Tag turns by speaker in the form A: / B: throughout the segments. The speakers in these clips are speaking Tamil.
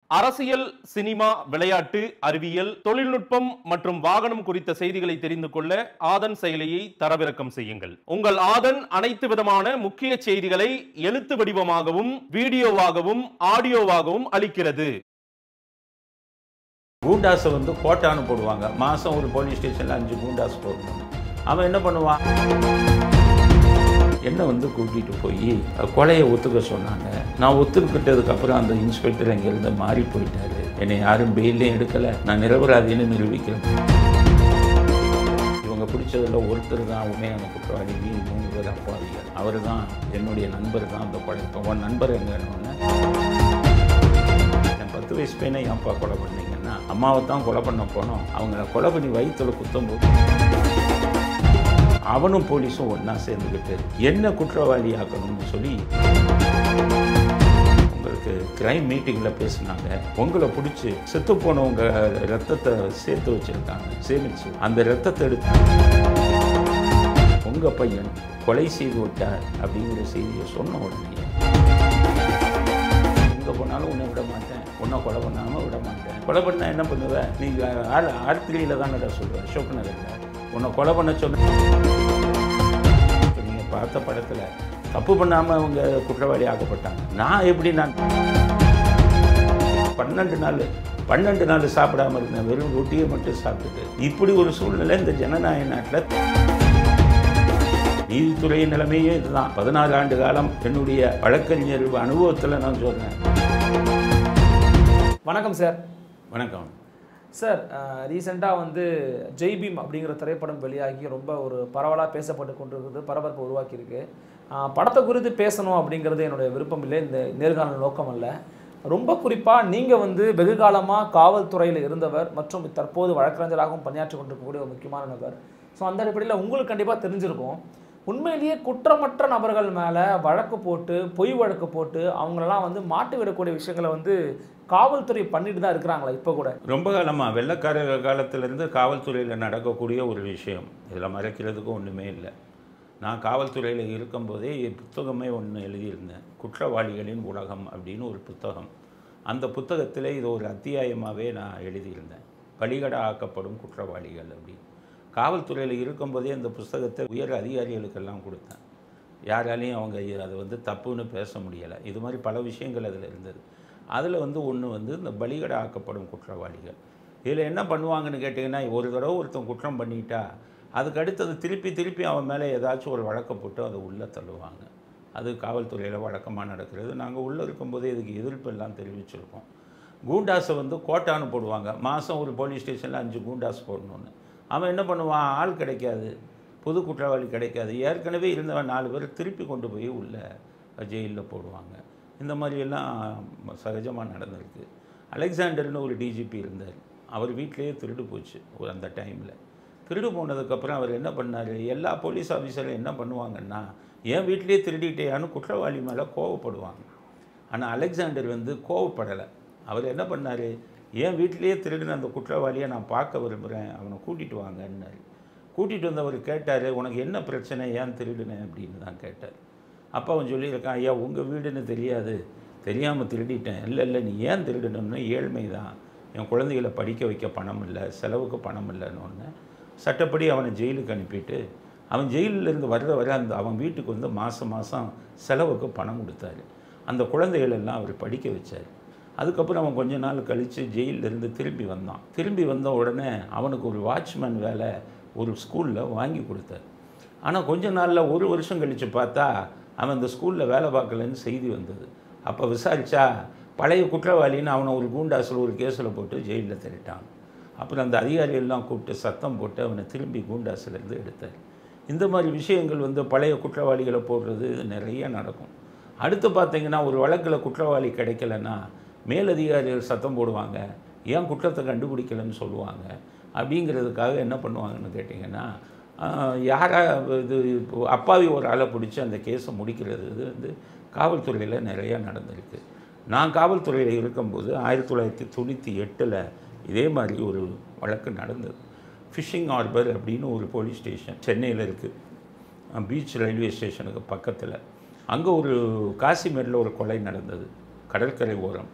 A: அரசியல் சினிமா விளையாட்டு அறிவியல் தொழில்நுட்பம் மற்றும் வாகனம் குறித்த செய்திகளை தெரிந்து கொள்ள ஆதன் செயலியை தரவிறக்கம் செய்யுங்கள் உங்கள் ஆதன் அனைத்து விதமான முக்கிய செய்திகளை எழுத்து வடிவமாகவும் வீடியோவாகவும் ஆடியோவாகவும் அளிக்கிறது
B: கூண்டாஸை வந்து கோட்டான்னு போடுவாங்க மாதம் ஒரு போலீஸ் ஸ்டேஷனில் அஞ்சு கூண்டாஸ் போடணும் அவன் என்ன பண்ணுவான் என்னை வந்து கூட்டிகிட்டு போய் கொலையை ஒத்துக்க சொன்னாங்க நான் ஒத்துக்கிட்டதுக்கப்புறம் அந்த இன்ஸ்பெக்டர் அங்கேருந்து மாறி போயிட்டாரு என்னை யாரும் பெயிலையும் எடுக்கலை நான் நிரபராதின்னு நிரூபிக்கிறேன் இவங்க பிடிச்சதில் ஒருத்தர் தான் உண்மையான குற்றவாளி மீதி மூணு பேர் அப்பாவிகள் அவர் தான் என்னுடைய நண்பர் தான் அந்த கொலை இப்போ உன் நண்பர் எங்கன்னு என் பத்து வயசு பையனை என் அப்பா கொலை பண்ணீங்கன்னா அம்மாவை தான் கொலை பண்ண போனோம் அவங்கள கொலை பண்ணி வயிற்றுல குத்தம் போது அவனும் போலீஸும் ஒன்றா சேர்ந்துக்கிட்டு என்ன குற்றவாளி ஆக்கணும்னு சொல்லி உங்களுக்கு கிரைம் மீட்டிங்கில் பேசினாங்க உங்களை பிடிச்சி செத்து போனவங்க ரத்தத்தை சேர்த்து வச்சுருக்காங்க சேமிச்சு அந்த ரத்தத்தை எடுத்து உங்கள் பையன் கொலை செய்து விட்டார் அப்படிங்கிற செய்தியை சொன்ன உடனே எங்கே போனாலும் உன்னை விட மாட்டேன் உன்னை கொலை பண்ணாமல் விட மாட்டேன் கொலை பண்ணால் என்ன பண்ணுவேன் நீங்கள் ஆர் ஆர்த்திரியில் தான் நட சொல்லுவேன் அசோக் நகரில் உன்னை கொலை பண்ண சொன்ன நீங்கள் பார்த்த படத்தில் தப்பு பண்ணாமல் அவங்க குற்றவாளி ஆக்கப்பட்டாங்க நான் எப்படி நான் பன்னெண்டு நாள் பன்னெண்டு நாள் சாப்பிடாம இருந்தேன் வெறும் ரொட்டியை மட்டும் சாப்பிட்டுட்டு இப்படி ஒரு சூழ்நிலை இந்த ஜனநாயக நாட்டில் நீதித்துறை நிலைமையே இதுதான் பதினாறு ஆண்டு காலம் என்னுடைய வழக்கறிஞர் அனுபவத்தில் நான் சொல்கிறேன்
C: வணக்கம் சார்
B: வணக்கம்
C: சார் ரீசெண்டாக வந்து ஜெய் பீம் அப்படிங்கிற திரைப்படம் வெளியாகி ரொம்ப ஒரு பரவலாக பேசப்பட்டு கொண்டிருக்கிறது பரபரப்பு உருவாக்கியிருக்கு அஹ், படத்தை குறித்து பேசணும் அப்படிங்கிறது என்னுடைய விருப்பம் இல்லை இந்த நேர்காணல் நோக்கம் அல்ல ரொம்ப குறிப்பாக நீங்கள் வந்து வெகு காலமாக காவல்துறையில் இருந்தவர் மற்றும் தற்போது வழக்கறிஞராகவும் பணியாற்றி கொண்டிருக்கக்கூடிய ஒரு முக்கியமான நபர் ஸோ அந்த அடிப்படையில் உங்களுக்கு கண்டிப்பாக தெரிஞ்சிருக்கும் உண்மையிலேயே குற்றமற்ற நபர்கள் மேலே வழக்கு போட்டு பொய் வழக்கு போட்டு அவங்களெல்லாம் வந்து மாட்டி விடக்கூடிய விஷயங்களை வந்து காவல்துறை பண்ணிட்டு தான் இருக்கிறாங்களா இப்போ கூட
B: ரொம்ப காலமாக வெள்ளக்கார காலத்திலேருந்து காவல்துறையில் நடக்கக்கூடிய ஒரு விஷயம் இதில் மறைக்கிறதுக்கு ஒன்றுமே இல்லை நான் காவல்துறையில் இருக்கும்போதே என் புத்தகமே ஒன்று எழுதியிருந்தேன் குற்றவாளிகளின் உலகம் அப்படின்னு ஒரு புத்தகம் அந்த புத்தகத்தில் இது ஒரு அத்தியாயமாகவே நான் எழுதியிருந்தேன் பலிகடா ஆக்கப்படும் குற்றவாளிகள் அப்படின்னு காவல்துறையில் இருக்கும்போதே அந்த புஸ்தகத்தை உயர் அதிகாரிகளுக்கெல்லாம் கொடுத்தேன் யாராலையும் அவங்க அதை வந்து தப்புன்னு பேச முடியலை இது மாதிரி பல விஷயங்கள் அதில் இருந்தது அதில் வந்து ஒன்று வந்து இந்த பலிகடை ஆக்கப்படும் குற்றவாளிகள் இதில் என்ன பண்ணுவாங்கன்னு கேட்டிங்கன்னா ஒரு தடவை ஒருத்தன் குற்றம் பண்ணிட்டா அதுக்கு அடுத்தது திருப்பி திருப்பி அவன் மேலே ஏதாச்சும் ஒரு வழக்கை போட்டு அதை உள்ளே தள்ளுவாங்க அது காவல்துறையில் வழக்கமாக நடக்கிறது நாங்கள் உள்ளே இருக்கும்போதே இதுக்கு எதிர்ப்பு எல்லாம் தெரிவிச்சிருக்கோம் கூண்டாஸை வந்து கோட்டான்னு போடுவாங்க மாதம் ஒரு போலீஸ் ஸ்டேஷனில் அஞ்சு கூண்டாஸ் போடணுன்னு அவன் என்ன பண்ணுவான் ஆள் கிடைக்காது புது குற்றவாளி கிடைக்காது ஏற்கனவே இருந்தவன் நாலு பேர் திருப்பி கொண்டு போய் உள்ள ஜெயிலில் போடுவாங்க இந்த மாதிரியெல்லாம் சகஜமாக நடந்திருக்கு அலெக்சாண்டர்னு ஒரு டிஜிபி இருந்தார் அவர் வீட்டிலேயே திருடு போச்சு ஒரு அந்த டைமில் திருடு போனதுக்கப்புறம் அவர் என்ன பண்ணார் எல்லா போலீஸ் ஆஃபீஸரும் என்ன பண்ணுவாங்கன்னா என் வீட்டிலேயே திருடிட்டேயான்னு குற்றவாளி மேலே கோவப்படுவாங்க ஆனால் அலெக்சாண்டர் வந்து கோவப்படலை அவர் என்ன பண்ணார் என் வீட்டிலேயே திருடின அந்த குற்றவாளியை நான் பார்க்க விரும்புகிறேன் அவனை கூட்டிகிட்டு வாங்கன்னாரு கூட்டிகிட்டு வந்தவர் கேட்டார் உனக்கு என்ன பிரச்சனை ஏன் திருடினேன் அப்படின்னு தான் கேட்டார் அப்போ அவன் சொல்லியிருக்கான் ஐயா உங்கள் வீடுன்னு தெரியாது தெரியாமல் திருடிட்டேன் இல்லை இல்லை நீ ஏன் திருடணும்னு ஏழ்மை தான் என் குழந்தைகளை படிக்க வைக்க பணம் இல்லை செலவுக்கு பணம் இல்லைன்னு ஒன்று சட்டப்படி அவனை ஜெயிலுக்கு அனுப்பிட்டு அவன் ஜெயிலிருந்து வர்ற வரை அந்த அவன் வீட்டுக்கு வந்து மாதம் மாதம் செலவுக்கு பணம் கொடுத்தாரு அந்த குழந்தைகள் எல்லாம் அவர் படிக்க வச்சார் அதுக்கப்புறம் அவன் கொஞ்ச நாள் கழித்து ஜெயிலிருந்து திரும்பி வந்தான் திரும்பி வந்த உடனே அவனுக்கு ஒரு வாட்ச்மேன் வேலை ஒரு ஸ்கூலில் வாங்கி கொடுத்தார் ஆனால் கொஞ்ச நாளில் ஒரு வருஷம் கழித்து பார்த்தா அவன் அந்த ஸ்கூலில் வேலை பார்க்கலன்னு செய்தி வந்தது அப்போ விசாரித்தா பழைய குற்றவாளின்னு அவனை ஒரு கூண்டாசில் ஒரு கேஸில் போட்டு ஜெயிலில் திரட்டான் அப்புறம் அந்த அதிகாரிகள்லாம் கூப்பிட்டு சத்தம் போட்டு அவனை திரும்பி கூண்டாசிலேருந்து எடுத்தார் இந்த மாதிரி விஷயங்கள் வந்து பழைய குற்றவாளிகளை போடுறது நிறைய நடக்கும் அடுத்து பார்த்தீங்கன்னா ஒரு வழக்கில் குற்றவாளி கிடைக்கலன்னா மேலதிகாரிகள் சத்தம் போடுவாங்க ஏன் குற்றத்தை கண்டுபிடிக்கலன்னு சொல்லுவாங்க அப்படிங்கிறதுக்காக என்ன பண்ணுவாங்கன்னு கேட்டிங்கன்னா ஆஹ், யாரா இது இப்போ அப்பாவி ஒரு ஆளை பிடிச்சி அந்த கேஸை முடிக்கிறது இது வந்து காவல்துறையில் நிறையா நடந்திருக்கு நான் காவல்துறையில் இருக்கும்போது ஆயிரத்தி தொள்ளாயிரத்தி தொண்ணூற்றி எட்டில் இதே மாதிரி ஒரு வழக்கு நடந்தது ஃபிஷிங் ஹார்பர் அப்படின்னு ஒரு போலீஸ் ஸ்டேஷன் சென்னையில் இருக்குது பீச் ரயில்வே ஸ்டேஷனுக்கு பக்கத்தில் அங்கே ஒரு காசிமேடில் ஒரு கொலை நடந்தது கடற்கரை ஓரம்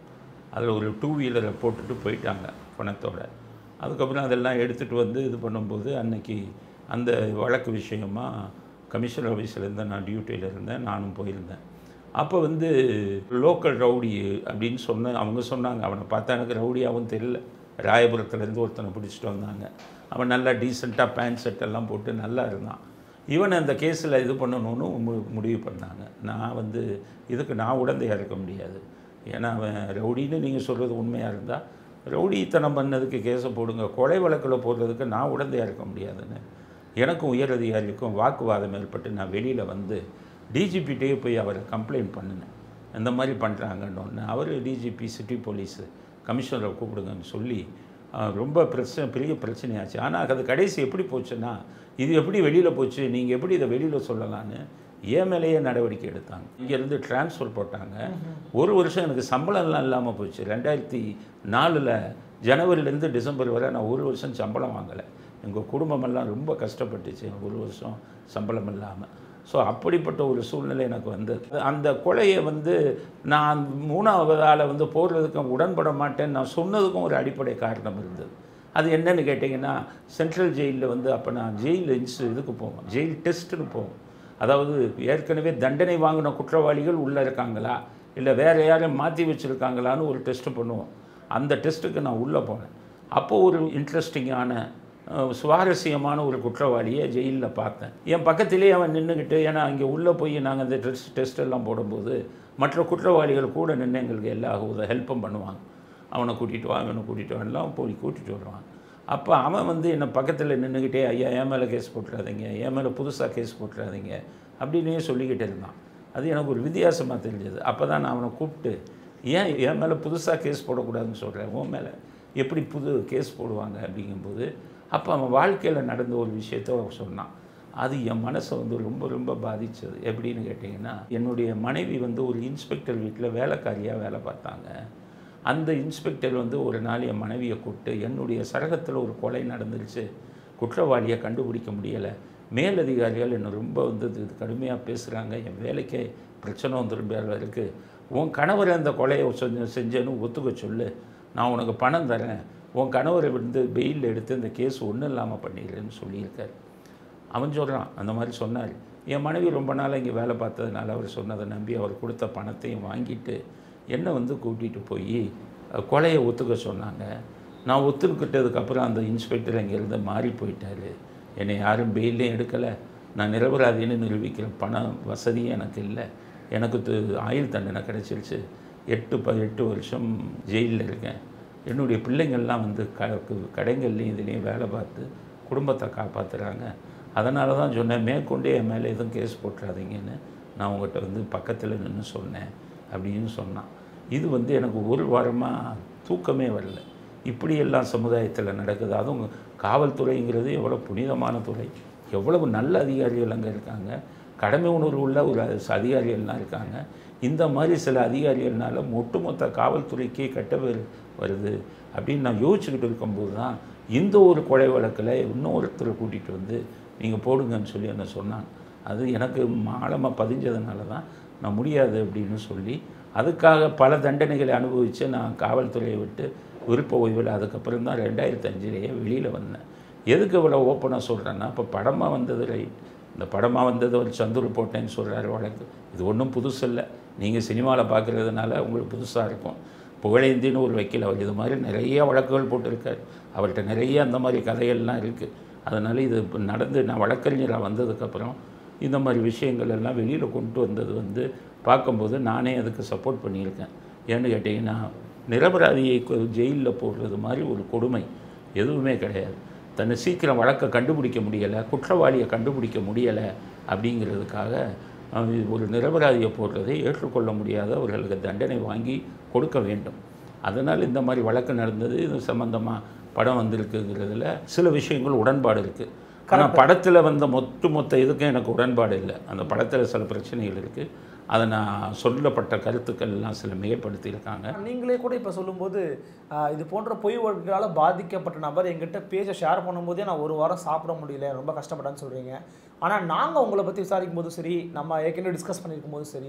B: அதில் ஒரு டூ வீலரை போட்டுட்டு போயிட்டாங்க பணத்தோட அதுக்கப்புறம் அதெல்லாம் எடுத்துகிட்டு வந்து இது பண்ணும்போது அன்னைக்கு அந்த வழக்கு விஷயமா கமிஷனர் ஆஃபீஸில் இருந்தேன் நான் டியூட்டியில் இருந்தேன் நானும் போயிருந்தேன் அப்போ வந்து லோக்கல் ரவுடி அப்படின்னு சொன்ன அவங்க சொன்னாங்க அவனை பார்த்தா எனக்கு ரவுடியாகவும் தெரியல ராயபுரத்துலேருந்து ஒருத்தனை பிடிச்சிட்டு வந்தாங்க அவன் நல்லா டீசெண்டாக பேண்ட் ஷர்ட் எல்லாம் போட்டு நல்லா இருந்தான் இவனை அந்த கேஸில் இது பண்ணணும்னு மு- முடிவு பண்ணாங்க நான் வந்து இதுக்கு நான் உடந்தையாக இருக்க முடியாது ஏன்னா அவன் ரவுடின்னு நீங்கள் சொல்கிறது உண்மையாக இருந்தால் ரவுடித்தனம் பண்ணதுக்கு கேஸை போடுங்க கொலை வழக்கில் போடுறதுக்கு நான் உடந்தையாக இருக்க முடியாதுன்னு எனக்கும் உயர் அதிகாரிக்கும் வாக்குவாதம் ஏற்பட்டு நான் வெளியில் வந்து டிஜிபிட்டே போய் அவரை கம்ப்ளைண்ட் பண்ணினேன் இந்த மாதிரி பண்ணுறாங்கன்னு ஒன்று அவர் டிஜிபி சிட்டி போலீஸு கமிஷனரை கூப்பிடுங்கன்னு சொல்லி அஹ், ரொம்ப பிரச்சனை பெரிய பிரச்சனையாச்சு ஆனால் அது கடைசி எப்படி போச்சுன்னா இது எப்படி வெளியில் போச்சு நீங்கள் எப்படி இதை வெளியில் சொல்லலான்னு என் மேலேயே நடவடிக்கை எடுத்தாங்க இங்கேருந்து ட்ரான்ஸ்ஃபர் போட்டாங்க ஒரு வருஷம் எனக்கு சம்பளம்லாம் இல்லாமல் போச்சு ரெண்டாயிரத்தி நாலில் ஜனவரிலேருந்து டிசம்பர் வரை நான் ஒரு வருஷம் சம்பளம் வாங்கலை எங்கள் குடும்பமெல்லாம் ரொம்ப கஷ்டப்பட்டுச்சு எனக்கு ஒரு வருஷம் சம்பளம் இல்லாமல் ஸோ அப்படிப்பட்ட ஒரு சூழ்நிலை எனக்கு வந்தது அந்த கொலையை வந்து நான் மூணாவது ஆளை வந்து போடுறதுக்கு உடன்பட மாட்டேன் நான் சொன்னதுக்கும் ஒரு அடிப்படை காரணம் இருந்தது அது என்னன்னு கேட்டிங்கன்னா சென்ட்ரல் ஜெயிலில் வந்து அப்போ நான் ஜெயில் இன்ஸ் இதுக்கு போவோம் ஜெயில் டெஸ்ட்டுன்னு போவோம் அதாவது ஏற்கனவே தண்டனை வாங்கின குற்றவாளிகள் உள்ளே இருக்காங்களா இல்லை வேறு யாரையும் மாற்றி வச்சுருக்காங்களான்னு ஒரு டெஸ்ட்டு பண்ணுவோம் அந்த டெஸ்ட்டுக்கு நான் உள்ளே போனேன் அப்போது ஒரு இன்ட்ரெஸ்டிங்கான அஹ், சுவாரஸ்யமான ஒரு குற்றவாளியை ஜெயிலில் பார்த்தேன் என் பக்கத்திலே அவன் நின்றுக்கிட்டு ஏன்னா அங்கே உள்ளே போய் நாங்கள் அந்த டெஸ்ட் டெஸ்ட் எல்லாம் போடும்போது மற்ற குற்றவாளிகள் கூட நின்று எங்களுக்கு எல்லா உத ஹெல்ப்பும் பண்ணுவாங்க அவனை கூட்டிகிட்டு வா அவனை கூட்டிகிட்டு வரலாம் போய் கூட்டிகிட்டு வருவான் அப்போ அவன் வந்து என்னை பக்கத்தில் நின்றுக்கிட்டே ஐயா என் மேலே கேஸ் போட்டுறாதீங்க என் மேலே புதுசாக கேஸ் போட்டுறாதீங்க அப்படின்னே சொல்லிக்கிட்டு இருந்தான் அது எனக்கு ஒரு வித்தியாசமாக தெரிஞ்சது அப்போ தான் நான் அவனை கூப்பிட்டு ஏன் என் மேலே புதுசாக கேஸ் போடக்கூடாதுன்னு சொல்கிறேன் உன் மேலே எப்படி புது கேஸ் போடுவாங்க அப்படிங்கும்போது அப்போ அவன் வாழ்க்கையில் நடந்த ஒரு விஷயத்த அவன் சொன்னான் அது என் மனசை வந்து ரொம்ப ரொம்ப பாதித்தது எப்படின்னு கேட்டிங்கன்னா என்னுடைய மனைவி வந்து ஒரு இன்ஸ்பெக்டர் வீட்டில் வேலைக்காரியாக வேலை பார்த்தாங்க அந்த இன்ஸ்பெக்டர் வந்து ஒரு நாள் என் மனைவியை கூப்பிட்டு என்னுடைய சரகத்தில் ஒரு கொலை நடந்துருச்சு குற்றவாளியை கண்டுபிடிக்க முடியலை மேலதிகாரிகள் என்னை ரொம்ப வந்து இது கடுமையாக பேசுகிறாங்க என் வேலைக்கே பிரச்சனை வந்துடும் வேலை இருக்குது உன் கணவர் அந்த கொலையை செஞ்ச செஞ்சேன்னு ஒத்துக்க சொல்லு நான் உனக்கு பணம் தரேன் உன் கணவரை வந்து பெயில் எடுத்து இந்த கேஸ் ஒன்றும் இல்லாமல் பண்ணிடுறேன்னு சொல்லியிருக்காரு அவன் சொல்கிறான் அந்த மாதிரி சொன்னார் என் மனைவி ரொம்ப நாள் இங்கே வேலை பார்த்ததுனால அவர் சொன்னதை நம்பி அவர் கொடுத்த பணத்தையும் வாங்கிட்டு என்னை வந்து கூட்டிகிட்டு போய் அஹ், கொலையை ஒத்துக்க சொன்னாங்க நான் ஒத்துக்கிட்டதுக்கப்புறம் அந்த இன்ஸ்பெக்டர் அங்கேருந்து மாறி போயிட்டார் என்னை யாரும் பெயிலையும் எடுக்கலை நான் நிரபராதின்னு நிரூபிக்கிற பண வசதியும் எனக்கு இல்லை எனக்கு து- ஆயுள் தண்டனை கிடச்சிருச்சு எட்டு ப எட்டு வருஷம் ஜெயிலில் இருக்கேன் என்னுடைய பிள்ளைங்கள்லாம் வந்து க கு- கடைங்கள்லையும் இதுலேயும் வேலை பார்த்து குடும்பத்தை காப்பாற்றுறாங்க அதனால தான் சொன்னேன் மேற்கொண்டே என் மேலே எதுவும் கேஸ் போட்டுறாதீங்கன்னு நான் உங்கள்கிட்ட வந்து பக்கத்தில் நின்று சொன்னேன் அப்படின்னு சொன்னான் இது வந்து எனக்கு ஒரு வாரமாக தூக்கமே வரல இப்படியெல்லாம் சமுதாயத்தில் நடக்குது அதுவும் காவல்துறைங்கிறது எவ்வளோ புனிதமான துறை எவ்வளவு நல்ல அதிகாரிகள் அங்கே இருக்காங்க கடமை உணர்வு உள்ள ஒரு அதிகாரிகள்லாம் இருக்காங்க இந்த மாதிரி சில அதிகாரிகள்னால ஒட்டுமொத்த காவல்துறைக்கே கெட்ட பேர் வருது அப்படின்னு நான் யோசிச்சுக்கிட்டு இருக்கும்போது தான் இந்த ஒரு கொலை வழக்கில் இன்னொருத்தரை கூட்டிகிட்டு வந்து நீங்கள் போடுங்கன்னு சொல்லி என்ன சொன்னாங்க அது எனக்கு ஆழமாக பதிஞ்சதுனால தான் நான் முடியாது அப்படின்னு சொல்லி அதுக்காக பல தண்டனைகளை அனுபவித்து நான் காவல்துறையை விட்டு விருப்ப ஓய்வில் அதுக்கப்புறம் தான் ரெண்டாயிரத்தி அஞ்சுலேயே வெளியில் வந்தேன் எதுக்கு இவ்வளோ ஓப்பனாக சொல்கிறேன்னா இப்போ படமாக வந்தது ரைட் இந்த படமாக வந்தது ஒரு சந்துரு போட்டேன்னு சொல்கிறாரு வழக்கு இது ஒன்றும் புதுசு இல்லை நீங்கள் சினிமாவில் பார்க்குறதுனால உங்களுக்கு புதுசாக இருக்கும் புகழேந்தின்னு ஒரு வக்கீல் அவர் இது மாதிரி நிறைய வழக்குகள் போட்டிருக்காரு அவர்கிட்ட நிறைய அந்த மாதிரி கதைகள்லாம் இருக்குது அதனால் இது இப்போ நடந்து நான் வழக்கறிஞராக வந்ததுக்கப்புறம் இந்த மாதிரி விஷயங்கள் எல்லாம் வெளியில் கொண்டு வந்தது வந்து பார்க்கும்போது நானே அதுக்கு சப்போர்ட் பண்ணியிருக்கேன் ஏன்னு கேட்டிங்கன்னா நிரபராதியை ஜெயிலில் போடுறது மாதிரி ஒரு கொடுமை எதுவுமே கிடையாது தன்னை சீக்கிரம் வழக்கை கண்டுபிடிக்க முடியலை குற்றவாளியை கண்டுபிடிக்க முடியலை அப்படிங்கிறதுக்காக அஹ், ஒரு நிரபராதியை போடுறதை ஏற்றுக்கொள்ள முடியாத அவர்களுக்கு தண்டனை வாங்கி கொடுக்க வேண்டும் அதனால் இந்த மாதிரி வழக்கு நடந்தது இது சம்மந்தமாக படம் வந்திருக்குங்கிறதுல சில விஷயங்கள் உடன்பாடு இருக்குது ஆனால் படத்தில் வந்த மொத்த மொத்த இதுக்கும் எனக்கு உடன்பாடு இல்லை அந்த படத்தில் சில பிரச்சனைகள் இருக்குது அதை நான் சொல்லப்பட்ட கருத்துக்கள்லாம் சில மிகைப்படுத்தியிருக்காங்க
C: நீங்களே கூட இப்போ சொல்லும்போது ஆஹ், இது போன்ற பொய் வழக்குகளால் பாதிக்கப்பட்ட நபர் எங்கிட்ட பேஜை ஷேர் பண்ணும்போதே நான் ஒரு வாரம் சாப்பிட முடியல ரொம்ப கஷ்டப்பட்டேன்னு சொல்கிறீங்க ஆனால் நாங்கள் உங்களை பற்றி விசாரிக்கும் போதும் சரி நம்ம ஏற்கனவே டிஸ்கஸ் பண்ணியிருக்கும் போதும் சரி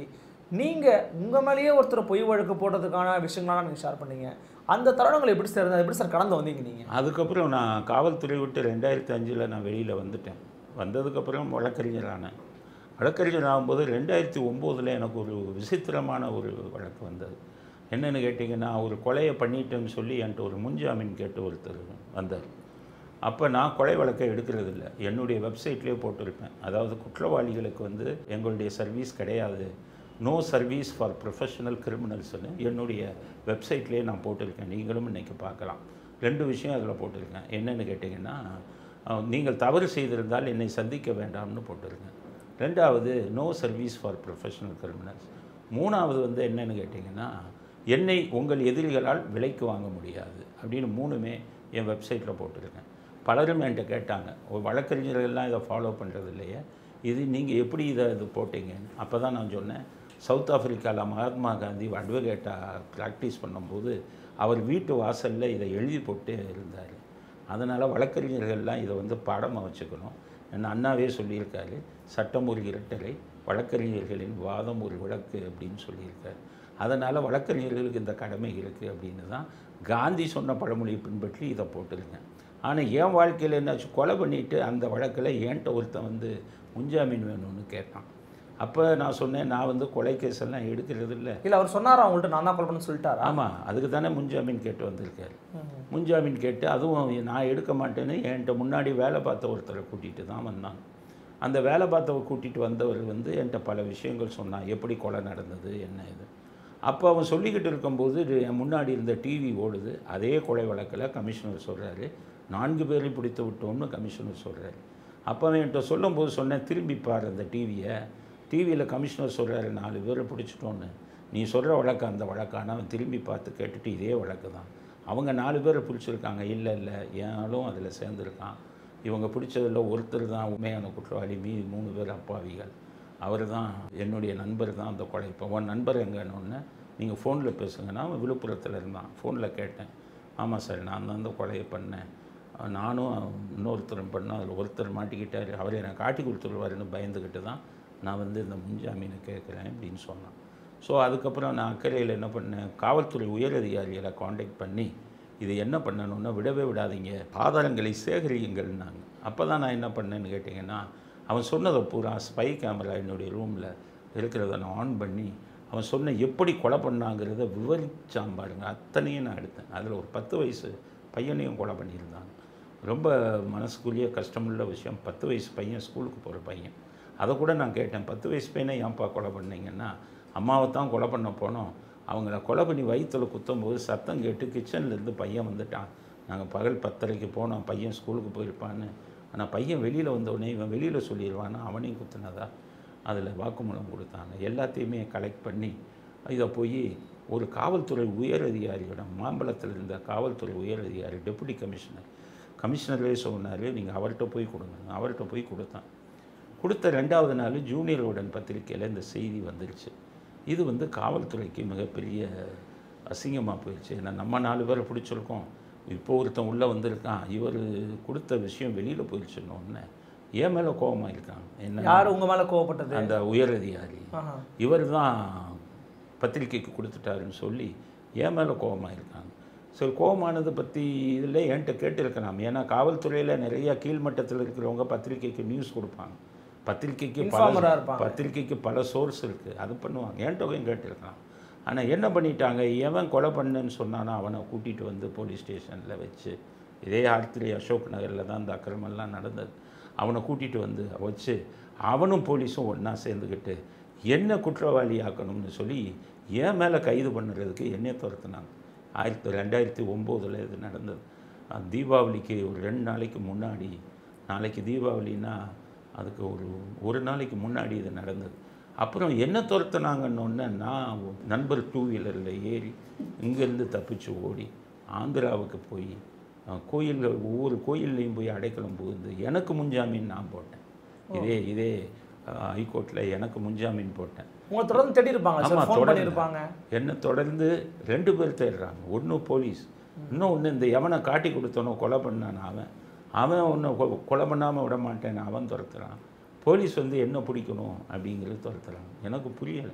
C: நீங்கள் உங்கள் மேலேயே ஒருத்தர் பொய் வழக்கு போடுறதுக்கான விஷயங்களாம் நீங்கள் ஷேர் பண்ணீங்க அந்த தருணங்கள் எப்படி சார் இருந்தது? எப்படி சார் கடந்து வந்தீங்க நீங்கள்
B: அதுக்கப்புறம் நான் காவல்துறை விட்டு ரெண்டாயிரத்தி அஞ்சில் நான் வெளியில் வந்துட்டேன் வந்ததுக்கப்புறம் வழக்கறிஞர் ஆனேன் வழக்கறிஞர் ஆகும்போது ரெண்டாயிரத்தி ஒம்போதில் எனக்கு ஒரு விசித்திரமான ஒரு வழக்கு வந்தது என்னென்னு கேட்டிங்கன்னா ஒரு கொலையை பண்ணிட்டேன்னு சொல்லி என்கிட்ட ஒரு முன்ஜாமீன் கேட்டு ஒருத்தர் வந்தார் அப்போ நான் கொலை வழக்கை எடுக்கிறதில்ல என்னுடைய வெப்சைட்லேயே போட்டிருப்பேன் அதாவது குற்றவாளிகளுக்கு வந்து எங்களுடைய சர்வீஸ் கிடையாது நோ சர்வீஸ் ஃபார் ப்ரொஃபஷனல் கிரிமினல்ஸ்னு என்னுடைய வெப்சைட்லேயே நான் போட்டிருக்கேன் நீங்களும் இன்றைக்கி பார்க்கலாம் ரெண்டு விஷயம் அதில் போட்டிருக்கேன் என்னென்னு கேட்டிங்கன்னா அஹ், நீங்கள் தவறு செய்திருந்தால் என்னை சந்திக்க வேண்டாம்னு போட்டிருக்கேன் ரெண்டாவது no service for professional criminals மூணாவது வந்து என்னென்னு கேட்டிங்கன்னா என்னை உங்கள் எதிரிகளால் விலைக்கு வாங்க முடியாது அப்படின்னு மூணுமே என் வெப்சைட்டில் போட்டிருக்கேன் பலரும் என்கிட்ட கேட்டாங்க ஒரு வழக்கறிஞர்கள்லாம் இதை ஃபாலோ பண்ணுறது இல்லையே இது நீங்கள் எப்படி இதை இது போட்டீங்கன்னு அப்போ தான் நான் சொன்னேன் சவுத் ஆப்பிரிக்காவில் மகாத்மா காந்தி அட்வொகேட்டாக ப்ராக்டிஸ் பண்ணும்போது அவர் வீட்டு வாசலில் இதை எழுதி போட்டு இருந்தார் அதனால் வழக்கறிஞர்கள்லாம் இதை வந்து பாடமாக வச்சுக்கணும் என்ன அண்ணாவே சொல்லியிருக்காரு சட்டம் ஒரு இரட்டலை வழக்கறிஞர்களின் வாதம் ஒரு விளக்கு அப்படின்னு சொல்லியிருக்காரு அதனால் வழக்கறிஞர்களுக்கு இந்த கடமை இருக்குது அப்படின்னு தான் காந்தி சொன்ன பழமொழியை பின்பற்றி இதை போட்டிருக்கேன் ஆனால் என் வாழ்க்கையில் என்னாச்சு கொலை பண்ணிவிட்டு அந்த வழக்கில் என்கிட்ட ஒருத்தன் வந்து முன்ஜாமீன் வேணும்னு கேட்டான் அப்போ நான் சொன்னேன் நான் வந்து கொலை கேஸ் எல்லாம் எடுக்கிறது இல்லை
C: இல்லை அவர் சொன்னாரா உங்கள்கிட்ட நான் தான் கால் பண்ண சொல்லிட்டாரா
B: ஆமாம் அதுக்கு தானே முன்ஜாமீன் கேட்டு வந்திருக்காரு முன்ஜாமீன் கேட்டு அதுவும் நான் எடுக்க மாட்டேன்னு என்கிட்ட முன்னாடி வேலை பார்த்த ஒருத்தரை கூட்டிகிட்டு தான் வந்தான் அந்த வேலை பார்த்தவ கூட்டிகிட்டு வந்தவர் வந்து என்கிட்ட பல விஷயங்கள் சொன்னான் எப்படி கொலை நடந்தது என்ன இது அப்போ அவன் சொல்லிக்கிட்டு இருக்கும்போது இது என் முன்னாடி இருந்த டிவி ஓடுது அதே கொலை வழக்கில் கமிஷனர் சொல்கிறாரு நான்கு பேரை பிடித்து விட்டோம்னு கமிஷனர் சொல்கிறாரு அப்போ அவன் என்கிட்ட சொல்லும்போது சொன்னேன் திரும்பி பாரு அந்த டிவியை டிவியில் கமிஷனர் சொல்கிறாரு நாலு பேரை பிடிச்சிட்டோன்னு நீ சொல்கிற வழக்கு அந்த வழக்கான அவன் திரும்பி பார்த்து கேட்டுட்டு இதே வழக்கு தான் அவங்க நாலு பேரை பிடிச்சிருக்காங்க இல்லை இல்லை ஏனாலும் அதில் சேர்ந்துருக்கான் இவங்க பிடிச்சதில் ஒருத்தர் தான் உண்மையான குற்றவாளி மீதி மூணு பேர் அப்பாவிகள் அவர் தான் என்னுடைய நண்பர் தான் அந்த கொலை இப்போ உன் நண்பர் எங்கன்னு நீங்கள் ஃபோனில் பேசுங்கன்னா அவன் விழுப்புரத்தில் இருந்தான் ஃபோனில் கேட்டேன் ஆமாம் சார் நான் தான் அந்த கொலையை பண்ணேன் நானும் இன்னொருத்தரும் பண்ணோம் அதில் ஒருத்தர் மாட்டிக்கிட்டார் அவர் எனக்கு காட்டி கொடுத்துருவாருன்னு பயந்துக்கிட்டு தான் நான் வந்து இந்த முன்ஜாமீனை கேட்குறேன் அப்படின்னு சொன்னான் ஸோ அதுக்கப்புறம் நான் அக்கறையில் என்ன பண்ணேன் காவல்துறை உயரதிகாரிகளை காண்டாக்ட் பண்ணி இது என்ன பண்ணணும்னா விடவே விடாதீங்க ஆதாரங்களை சேகரியுங்கள்னாங்க அப்போ தான் நான் என்ன பண்ணேன்னு கேட்டிங்கன்னா அவன் சொன்னதை பூரா ஸ்பை கேமரா என்னுடைய ரூமில் இருக்கிறத நான் ஆன் பண்ணி அவன் சொன்ன எப்படி கொலை பண்ணாங்கிறத விவரிச்சான் பாருங்க அத்தனையும் நான் எடுத்தேன் அதில் ஒரு பத்து வயசு பையனையும் கொலை பண்ணியிருந்தாங்க ரொம்ப மனசுக்குள்ளேயே கஷ்டமுள்ள விஷயம் பத்து வயசு பையன் ஸ்கூலுக்கு போகிற பையன் அதை கூட நான் கேட்டேன் பத்து வயசு பையனை ஏன்ப்பா கொலை பண்ணீங்கன்னா அம்மாவை தான் கொலை பண்ண போனோம் அவங்கள கொலை பண்ணி வயிற்றில் குத்தும்போது சத்தம் கேட்டு கிச்சன்லேருந்து பையன் வந்துட்டான் நாங்கள் பகல் பத்தரைக்கு போனோம் பையன் ஸ்கூலுக்கு போயிருப்பான்னு ஆனால் பையன் வெளியில் வந்தவுடனே இவன் வெளியில் சொல்லிடுவான்னு அவனையும் குத்துனதா அதில் வாக்குமூலம் கொடுத்தாங்க எல்லாத்தையுமே கலெக்ட் பண்ணி இதை போய் ஒரு காவல்துறை உயர் அதிகாரியிடம் மாம்பழத்தில் இருந்த காவல்துறை உயர் அதிகாரி டெபுட்டி கமிஷனர் கமிஷனரே சொன்னார் நீங்கள் அவர்கிட்ட போய் கொடுங்க அவர்கிட்ட போய் கொடுத்தான் கொடுத்த ரெண்டாவது நாள் ஜூனியர் உடன் பத்திரிக்கையில் இந்த செய்தி வந்துருச்சு இது வந்து காவல்துறைக்கு மிகப்பெரிய அசிங்கமாக போயிடுச்சு ஏன்னா நம்ம நாலு பேரை பிடிச்சிருக்கோம் இப்போ ஒருத்தன் உள்ளே வந்திருக்கான் இவர் கொடுத்த விஷயம் வெளியில் போயிடுச்சுன்னு என் மேலே கோபமாக இருக்காங்க என்ன
C: யார் உங்க மேல கோவப்பட்டது
B: அந்த உயர் அதிகாரி
C: ஆஹா.
B: இவர் தான் பத்திரிக்கைக்கு கொடுத்துட்டாருன்னு சொல்லி என் மேலே கோபமாக இருக்காங்க சரி கோபமானதை பற்றி இதில் என்கிட்ட கேட்டிருக்கலாம் ஏன்னா காவல்துறையில் நிறைய கீழ்மட்டத்தில் இருக்கிறவங்க பத்திரிக்கைக்கு நியூஸ் கொடுப்பாங்க பத்திரிக்கைக்கு
C: Informer-ஆ
B: பல
C: இருப்பாங்க.
B: பத்திரிக்கைக்கு பல சோர்ஸ் இருக்குது அது பண்ணுவாங்க என்கிட்டவும் கேட்டிருக்கலாம் ஆனால் என்ன பண்ணிட்டாங்க எவன் கொலை பண்ணேன்னு சொன்னானோ அவனை கூட்டிகிட்டு வந்து போலீஸ் ஸ்டேஷனில் வச்சு இதே ஆர்த்திரி அசோக் நகரில் தான் இந்த அக்கிரமெல்லாம் நடந்தது அவனை கூட்டிகிட்டு வந்து வச்சு அவனும் போலீஸும் ஒன்றா சேர்ந்துக்கிட்டு என்ன குற்றவாளி ஆக்கணும்னு சொல்லி என் மேலே கைது பண்ணுறதுக்கு என்னைய துரத்துனாங்க ஆயிரத்தி ரெண்டாயிரத்தி ஒம்போதில் இது நடந்தது அஹ் தீபாவளிக்கு ஒரு ரெண்டு நாளைக்கு முன்னாடி நாளைக்கு தீபாவளின்னா அதுக்கு ஒரு ஒரு நாளைக்கு முன்னாடி இது நடந்தது அப்புறம் என்ன துரத்துனாங்கன்னொன்னே நான் நண்பர் டூ வீலரில் ஏறி இங்கேருந்து தப்பிச்சு ஓடி ஆந்திராவுக்கு போய் கோயிலில் ஒவ்வொரு கோயில்லையும் போய் அடைக்கலம் புகுந்து எனக்கு முன்ஜாமீன் நான் போட்டேன் இதே இதே ஹைகோர்ட்டில் எனக்கு முன்ஜாமீன் போட்டேன்
C: உங்களை தொடர்ந்து தேடி இருப்பாங்க
B: ஆமா,
C: சார் ஃபோன்
B: தொடர்ந்து.
C: பண்ணியிருப்பாங்க
B: என்னை தொடர்ந்து ரெண்டு பேர் தேடுறாங்க ஒன்று போலீஸ் இன்னும் ஒன்று இந்த எவனை காட்டி கொடுத்தனோ கொலை பண்ணான் அவன் அவன் ஒன்று கொலை பண்ணாமல் விட மாட்டேன்னு அவன் துரத்துறான் போலீஸ் வந்து என்ன பிடிக்கணும் அப்படிங்கிறது துரத்துறாங்க எனக்கு புரியலை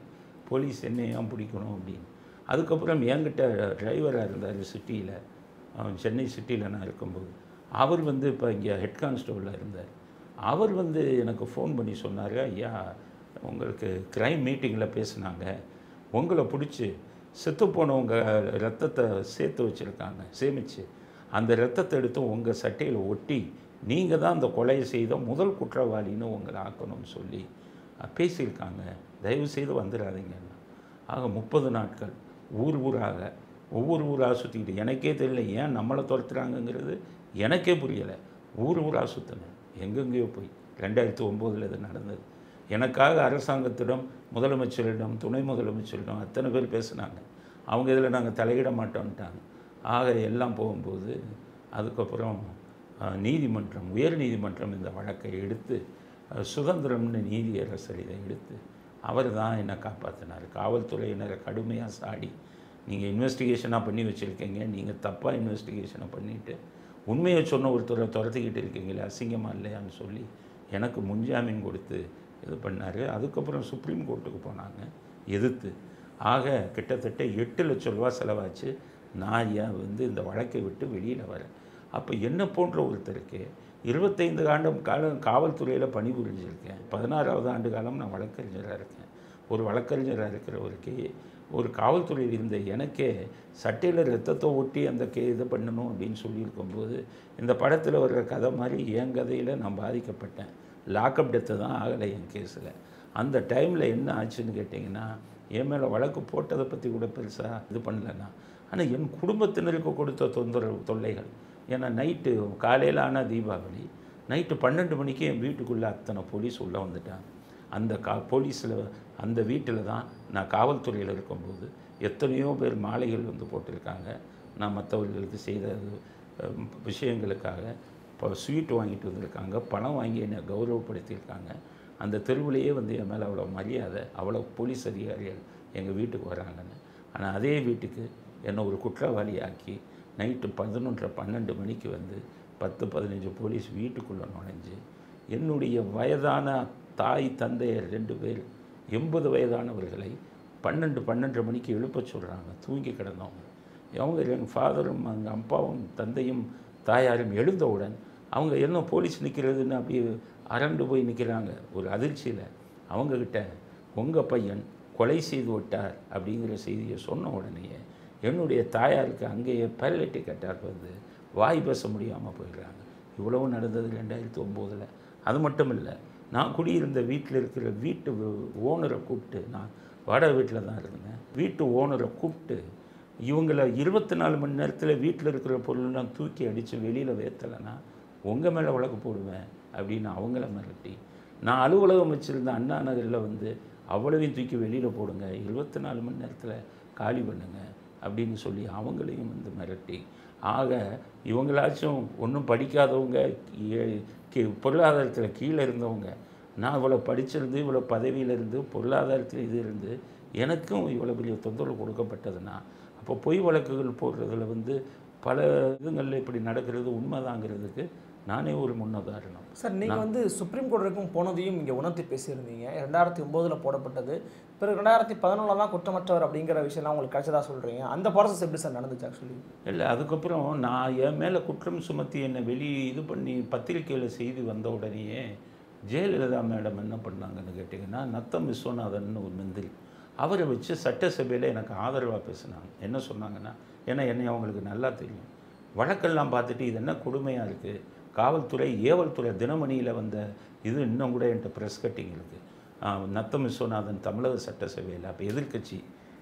B: போலீஸ் என்னை ஏன் பிடிக்கணும் அப்படின்னு அதுக்கப்புறம் என்கிட்ட டிரைவராக இருந்தார் சிட்டியில் அவன் சென்னை சிட்டியில் நான் இருக்கும்போது அவர் வந்து இப்போ இங்கே ஹெட் கான்ஸ்டபிளாக இருந்தார் அவர் வந்து எனக்கு ஃபோன் பண்ணி சொன்னார் ஐயா உங்களுக்கு க்ரைம் மீட்டிங்கில் பேசுனாங்க உங்களை பிடிச்சி செத்து போனவங்க ரத்தத்தை சேர்த்து வச்சுருக்காங்க சேமித்து அந்த ரத்தத்தை எடுத்து உங்கள் சட்டையில் ஒட்டி நீங்கள் தான் அந்த கொலையை செய்த முதல் குற்றவாளின்னு உங்களை ஆக்கணும்னு சொல்லி அஹ், பேசியிருக்காங்க தயவு செய்து வந்துடாதீங்கன்னா ஆக முப்பது நாட்கள் ஊர் ஊராக ஒவ்வொரு ஊராக சுற்றிக்கிட்டு எனக்கே தெரியல ஏன் நம்மளை துரத்துறாங்கங்கிறது எனக்கே புரியலை ஊர் ஊராக சுற்றினேன் எங்கெங்கேயோ போய் ரெண்டாயிரத்தி ஒம்போதில் இது நடந்தது எனக்காக அரசாங்கத்திடம் முதலமைச்சரிடம் துணை முதலமைச்சரிடம் அத்தனை பேர் பேசுனாங்க அவங்க இதில் நாங்கள் தலையிட மாட்டோம்ட்டாங்க ஆக எல்லாம் போகும்போது அதுக்கப்புறம் அஹ், நீதிமன்றம் உயர் நீதிமன்றம் இந்த வழக்கை எடுத்து அஹ், சுதந்திரம்னு நீதியரசர் இதை எடுத்து அவர் தான் என்னை காப்பாற்றினார் காவல்துறையினரை கடுமையாக சாடி நீங்கள் இன்வெஸ்டிகேஷனாக பண்ணி வச்சுருக்கீங்க நீங்கள் தப்பாக இன்வெஸ்டிகேஷனை பண்ணிவிட்டு உண்மையை சொன்ன ஒருத்தரை துரத்திக்கிட்டு இருக்கீங்களே அசிங்கமாக இல்லையான்னு சொல்லி எனக்கு முன்ஜாமீன் கொடுத்து இது பண்ணார் அதுக்கப்புறம் சுப்ரீம் கோர்ட்டுக்கு போனாங்க எதிர்த்து ஆக கிட்டத்தட்ட எட்டு லட்ச ரூபா செலவாச்சு நான் ஏன் வந்து இந்த வழக்கை விட்டு வெளியில் வரேன் அப்போ என்ன போன்ற ஒருத்தருக்கு இருபத்தைந்து ஆண்டு காலம் காவல்துறையில் பணிபுரிஞ்சிருக்கேன் பதினாறாவது ஆண்டு காலம் நான் வழக்கறிஞராக இருக்கேன் ஒரு வழக்கறிஞராக இருக்கிறவருக்கு ஒரு காவல்துறையில் இருந்த எனக்கே சட்டையில் ரத்தத்தை ஒட்டி அந்த கே இது பண்ணணும் அப்படின்னு சொல்லியிருக்கும்போது இந்த படத்தில் வர்ற கதை மாதிரி என் கதையில் நான் பாதிக்கப்பட்டேன் லாக்அப் டெத்து தான் ஆகலை என் கேஸில் அந்த டைமில் என்ன ஆச்சுன்னு கேட்டிங்கன்னா என் மேலே வழக்கு போட்டதை பற்றி கூட பெருசாக இது பண்ணலண்ணா ஆனால் என் குடும்பத்தினருக்கு கொடுத்த தொந்தரவு தொல்லைகள் ஏன்னா நைட்டு காலையில் ஆனால் தீபாவளி நைட்டு பன்னெண்டு மணிக்கு என் வீட்டுக்குள்ளே அத்தனை போலீஸ் உள்ளே வந்துட்டாங்க அந்த கா போலீஸில் அந்த வீட்டில் தான் நான் காவல்துறையில் இருக்கும்போது எத்தனையோ பேர் மாலைகள் வந்து போட்டிருக்காங்க நான் மற்றவர்களுக்கு செய்த அஹ், விஷயங்களுக்காக இப்போ ஸ்வீட் வாங்கிட்டு வந்திருக்காங்க பணம் வாங்கி என்னை கௌரவப்படுத்தியிருக்காங்க அந்த தெருவிலேயே வந்து என் மேலே அவ்வளோ மரியாதை அவ்வளோ போலீஸ் அதிகாரிகள் எங்கள் வீட்டுக்கு வராங்கன்னு ஆனால் அதே வீட்டுக்கு என்னை ஒரு குற்றவாளி ஆக்கி நைட்டு பதினொன்றரை பன்னெண்டு மணிக்கு வந்து பத்து பதினஞ்சு போலீஸ் வீட்டுக்குள்ளே நுழைஞ்சு என்னுடைய வயதான தாய் தந்தையர் ரெண்டு பேர் எண்பது வயதானவர்களை பன்னெண்டு பன்னெண்டரை மணிக்கு எழுப்ப சொல்கிறாங்க தூங்கி கிடந்தவங்க அவங்க எங்கள் ஃபாதரும் எங்கள் அப்பாவும் தந்தையும் தாயாரும் எழுந்தவுடன் அவங்க என்ன போலீஸ் நிற்கிறதுன்னு அப்படியே அரண்டு போய் நிற்கிறாங்க ஒரு அதிர்ச்சியில் அவங்கக்கிட்ட உங்கள் பையன் கொலை செய்து விட்டார் அப்படிங்கிற செய்தியை சொன்ன உடனேயே என்னுடைய தாயாருக்கு அங்கேயே பேரலைட்டிக் அட்டாக் வந்து வாய் பேச முடியாமல் போயிடுறாங்க இவ்வளவு நடந்தது ரெண்டாயிரத்தி ஒம்போதில் அது மட்டும் இல்லை நான் குடியிருந்த வீட்டில் இருக்கிற வீட்டு ஓனரை கூப்பிட்டு நான் வாடகை வீட்டில் தான் இருந்தேன் வீட்டு ஓனரை கூப்பிட்டு இவங்கள இருபத்தி நாலு மணி நேரத்தில் வீட்டில் இருக்கிற பொருள்லாம் தூக்கி அடித்து வெளியில் வேத்தலைன்னா உங்கள் மேலே வழக்கு போடுவேன் அப்படின்னு அவங்கள மிரட்டி நான் அலுவலகம் வச்சுருந்த அண்ணா நகரில் வந்து அவ்வளவையும் தூக்கி வெளியில் போடுங்க இருபத்தி நாலு மணி நேரத்தில் காலி பண்ணுங்க அப்படின்னு சொல்லி அவங்களையும் வந்து மிரட்டி ஆக இவங்களாச்சும் ஒன்றும் படிக்காதவங்க ஏ- கீ- பொருளாதாரத்தில் கீழே இருந்தவங்க நான் இவ்வளோ படிச்சிருந்து இவ்வளோ பதவியில் இருந்து பொருளாதாரத்தில் இது இருந்து எனக்கும் இவ்வளோ பெரிய தொந்தரவு கொடுக்கப்பட்டதுன்னா அப்போ பொய் வழக்குகள் போடுறதுல வந்து பல இதுங்களில் இப்படி நடக்கிறது உண்மைதாங்கிறதுக்கு நானே ஒரு முன்னுதாரணம்
C: சார் நீங்கள் வந்து சுப்ரீம் கோர்ட் வரைக்கும் போனதையும் இங்கே உணர்த்தி பேசியிருந்தீங்க ரெண்டாயிரத்தி ஒம்போதில் போடப்பட்டது பிறகு ரெண்டாயிரத்தி பதினொன்றில் தான் குற்றமற்றவர் அப்படிங்கிற விஷயம்லாம் உங்களுக்கு கிடைச்சதா சொல்கிறீங்க அந்த ப்ராசஸ் எப்படி சார் நடந்துச்சு ஆக்சுவலி
B: இல்லை அதுக்கப்புறம் நான் என் மேலே குற்றம் சுமத்தி என்னை வெளி இது பண்ணி பத்திரிக்கையில் செய்தி வந்த உடனேயே ஜெயலலிதா மேடம் என்ன பண்ணாங்கன்னு கேட்டிங்கன்னா நத்தம் விஸ்வநாதன் ஒரு மந்திரி அவரை வச்சு சட்டசபையில் எனக்கு ஆதரவாக பேசினாங்க என்ன சொன்னாங்கன்னா ஏன்னா என்னை அவங்களுக்கு நல்லா தெரியும் வழக்கெல்லாம் பார்த்துட்டு இது என்ன கொடுமையாக இருக்குது காவல்துறை ஏவல்துறை தினமணியில் வந்த இது இன்னும் கூட என்கிட்ட ப்ரெஸ் கட்டிங் இருக்குது நத்தம் விஸ்வநாதன் தமிழக சட்டசபையில் அப்போ எதிர்க்கட்சி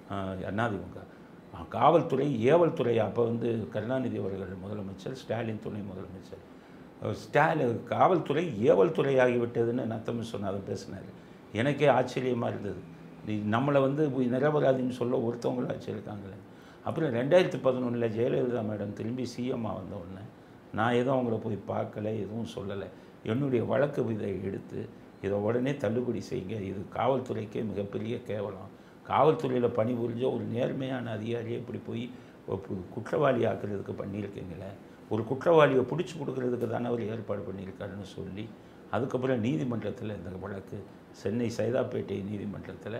B: அதிமுக ஆ, காவல்துறை ஏவல்துறை அப்போ வந்து கருணாநிதி அவர்கள் முதலமைச்சர் ஸ்டாலின் துணை முதலமைச்சர் அஹ் ஸ்டாலின் காவல்துறை ஏவல்துறை ஆகிவிட்டதுன்னு நத்தம் விஸ்வநாதன் பேசினார் எனக்கே ஆச்சரியமாக இருந்தது நீ நம்மளை வந்து போய் நிரபராதின்னு சொல்ல ஒருத்தவங்களும் வச்சுருக்காங்களே அப்புறம் ரெண்டாயிரத்தி பதினொன்றில் ஜெயலலிதா மேடம் திரும்பி சிஎம்மாக வந்த உடனே நான் எதுவும் அவங்கள போய் பார்க்கல எதுவும் சொல்லலை என்னுடைய வழக்கு இதை எடுத்து இதை உடனே தள்ளுபடி செய்யுங்க இது காவல்துறைக்கே மிகப்பெரிய கேவலம் காவல்துறையில் பணிபுரிஞ்ச ஒரு நேர்மையான அதிகாரியை இப்படி போய் ஒரு கு- குற்றவாளி ஆக்குறதுக்கு பண்ணியிருக்கீங்களே ஒரு குற்றவாளியை பிடிச்சி கொடுக்கறதுக்கு தானே அவர் ஏற்பாடு பண்ணியிருக்காருன்னு சொல்லி அதுக்கப்புறம் நீதிமன்றத்தில் இந்த வழக்கு சென்னை சைதாப்பேட்டை நீதிமன்றத்தில்